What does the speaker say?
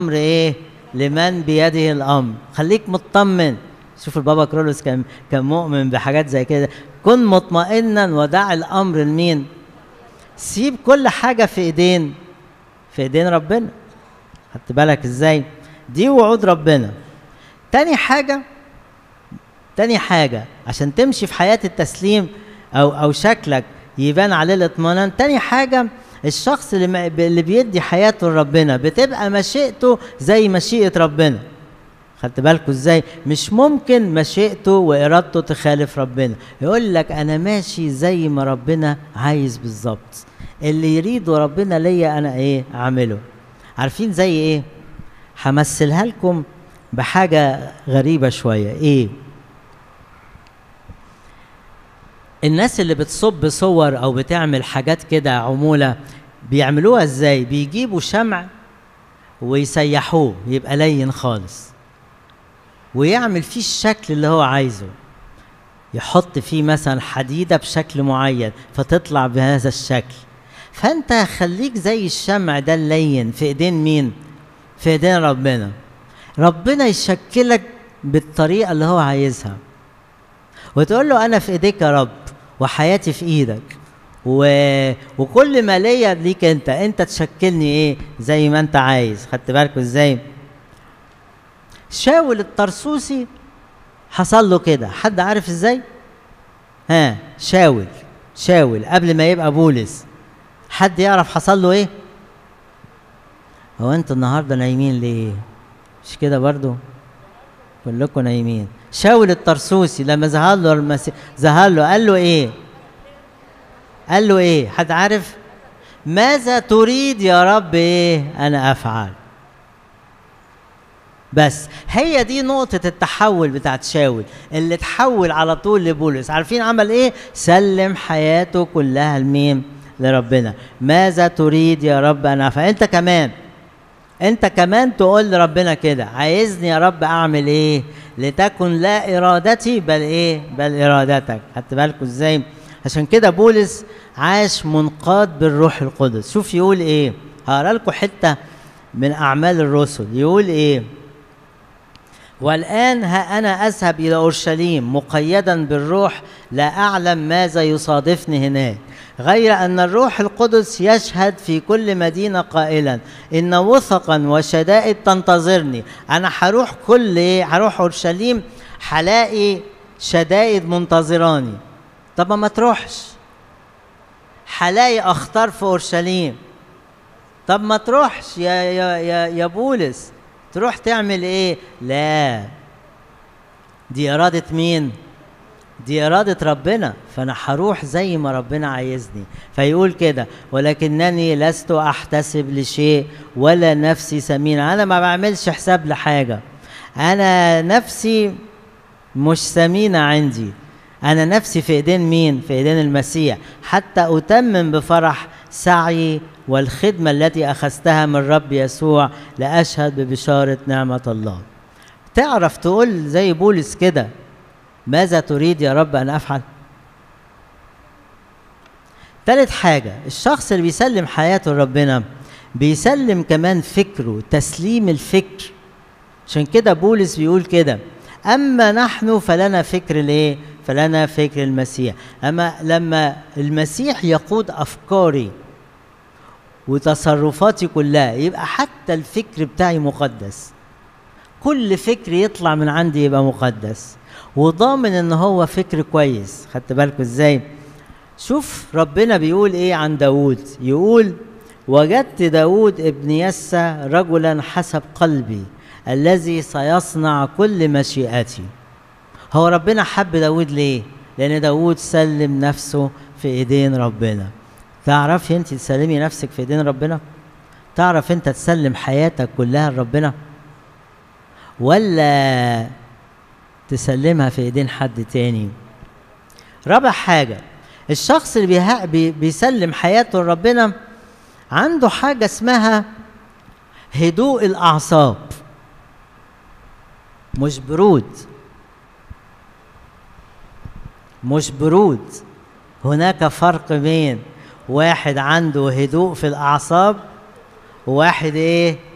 الامر ايه لمن بيده الامر خليك مطمن شوف البابا كرولوس كان كان مؤمن بحاجات زي كده كن مطمئنا ودع الامر لمين سيب كل حاجه في ايدين في ايدين ربنا خدت بالك ازاي دي وعود ربنا تاني حاجه تاني حاجه عشان تمشي في حياه التسليم او او شكلك يبان عليه الاطمئنان تاني حاجه الشخص اللي, ما- اللي بيدي حياته لربنا بتبقى مشيئته زي مشيئه ربنا خدت بالكوا ازاي مش ممكن مشيئته وارادته تخالف ربنا يقول لك انا ماشي زي ما ربنا عايز بالظبط اللي يريده ربنا ليا انا ايه اعمله عارفين زي ايه همثلها لكم بحاجه غريبه شويه ايه الناس اللي بتصب صور او بتعمل حاجات كده عموله بيعملوها ازاي بيجيبوا شمع ويسيحوه يبقى لين خالص ويعمل فيه الشكل اللي هو عايزه يحط فيه مثلا حديده بشكل معين فتطلع بهذا الشكل فانت خليك زي الشمع ده اللين في ايدين مين في ايدين ربنا ربنا يشكلك بالطريقه اللي هو عايزها وتقول له انا في ايديك يا رب وحياتي في ايدك و... وكل ما ليا ليك انت انت تشكلني ايه زي ما انت عايز خدت بالكوا ازاي شاول الطرسوسي حصل له كده حد عارف ازاي ها شاول شاول قبل ما يبقى بولس حد يعرف حصل له ايه هو انتوا النهارده نايمين ليه مش كده برضو كلكم نايمين شاول الطرسوسي لما ظهر له المسيح ظهر له قال له ايه قال له ايه حد عارف ماذا تريد يا رب ايه انا افعل بس هي دي نقطة التحول بتاعت شاول اللي تحول على طول لبولس عارفين عمل ايه سلم حياته كلها لمين لربنا ماذا تريد يا رب انا افعل انت كمان انت كمان تقول لربنا كده عايزني يا رب اعمل ايه لتكن لا ارادتي بل ايه بل ارادتك خدت بالكوا ازاي عشان كده بولس عاش منقاد بالروح القدس شوف يقول ايه هقرا لكم حته من اعمال الرسل يقول ايه والآن ها أنا أذهب إلى أورشليم مقيدا بالروح لا أعلم ماذا يصادفني هناك غير أن الروح القدس يشهد في كل مدينة قائلا إن وثقا وشدائد تنتظرني أنا هروح كل إيه هروح أورشليم هلاقي شدائد منتظراني طب ما تروحش هلاقي أخطار في أورشليم طب ما تروحش يا يا يا, يا بولس تروح تعمل ايه لا دي إرادة مين دي إرادة ربنا فأنا هروح زي ما ربنا عايزني فيقول كده ولكنني لست أحتسب لشيء ولا نفسي سمينة أنا ما بعملش حساب لحاجة أنا نفسي مش ثمينة عندي أنا نفسي في إيدين مين؟ في إيدين المسيح حتى أتمم بفرح سعي والخدمة التي أخذتها من رب يسوع لأشهد ببشارة نعمة الله تعرف تقول زي بولس كده ماذا تريد يا رب أن أفعل تالت حاجة الشخص اللي بيسلم حياته لربنا بيسلم كمان فكره تسليم الفكر عشان كده بولس بيقول كده أما نحن فلنا فكر ليه فلنا فكر المسيح أما لما المسيح يقود أفكاري وتصرفاتي كلها يبقى حتى الفكر بتاعي مقدس كل فكر يطلع من عندي يبقى مقدس وضامن ان هو فكر كويس خدت بالكم ازاي شوف ربنا بيقول ايه عن داود يقول وجدت داود ابن يسى رجلا حسب قلبي الذي سيصنع كل مشيئتي هو ربنا حب داود ليه لان داود سلم نفسه في ايدين ربنا تعرفي انت تسلمي نفسك في ايدين ربنا تعرف انت تسلم حياتك كلها لربنا ولا تسلمها في ايدين حد تاني رابع حاجه الشخص اللي بيها بي بيسلم حياته لربنا عنده حاجه اسمها هدوء الاعصاب مش برود مش برود هناك فرق بين واحد عنده هدوء في الاعصاب وواحد ايه